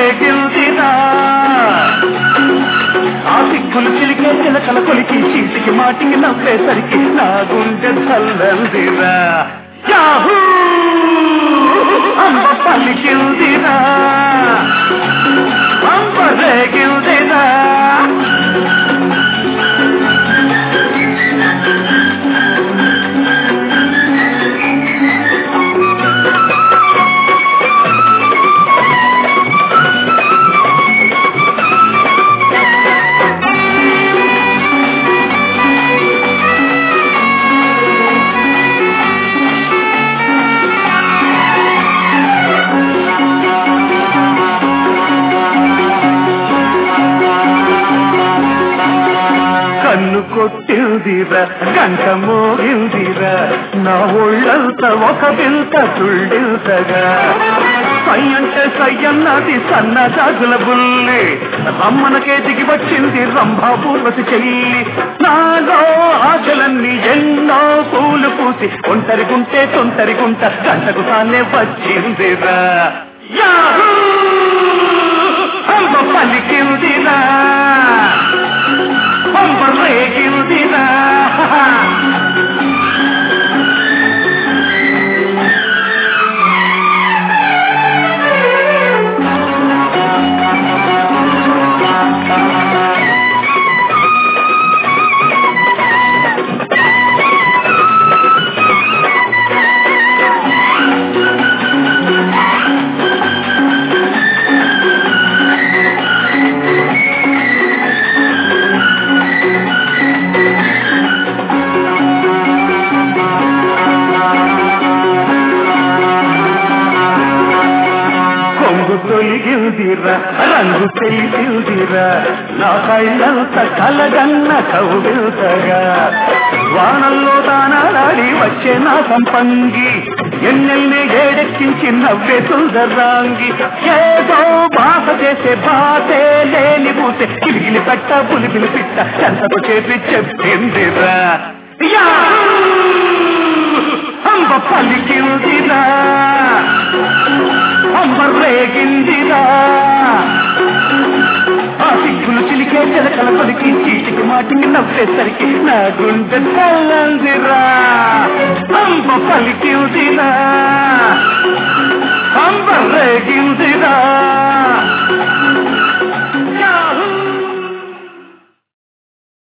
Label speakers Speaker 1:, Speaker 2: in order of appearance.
Speaker 1: రేగిల్దిరా ఆ సిక్కులు చిలికే చిలకల కొలికి చీటికి మాటికి నవ్వేసరికి నా గుండె చల్లందిరా యాహూ అంబ పలికిల్దిరా అంబ రేగిల్దిరా కన్ను కొట్టిందిరా గంట మోగిందిరా నా ఒళ్ళంతా ఒక వింత తుళ్ళింతగా సై అంటే సై అన్నది సన్న జాజుల బుల్లి రమ్మనకే దిగి వచ్చింది రంభా పూర్వతి చెల్లి నాలో ఆశలన్నీ ఎన్నో పూలు పూసి ఒంటరిగుంటే తొంటరిగుంట గంటకు తానే వచ్చిందిరా యాహూ! అంబ పలికిందిరా పంప రేగిందిరా కొంగు తొలిగిందిరా రంగు తెలిసిందిరా నా కళ్ళంత కలగన్న కౌగిల్తగా వానల్లో దానాడాడి వచ్చే నా సంపంగి ఎన్నెల్ని ఏడెక్కించి నవ్వే సుందరాంగి ఏదో బాస చేసే బాసే లేని పూసే కిలిగిలి పట్ట పులిపిలి పిట్ట ఎంతకు చేసి చెప్పిందిరా యాహూ! అంబ పలికిందిరా అంబ రేగిందిరా ఆ సిగ్గులు చిలికే చిలకల పలికి చీటికి మాటికి నవ్వేసరికి నా గుండె తల్లందిరా అంబ పలికిందిరా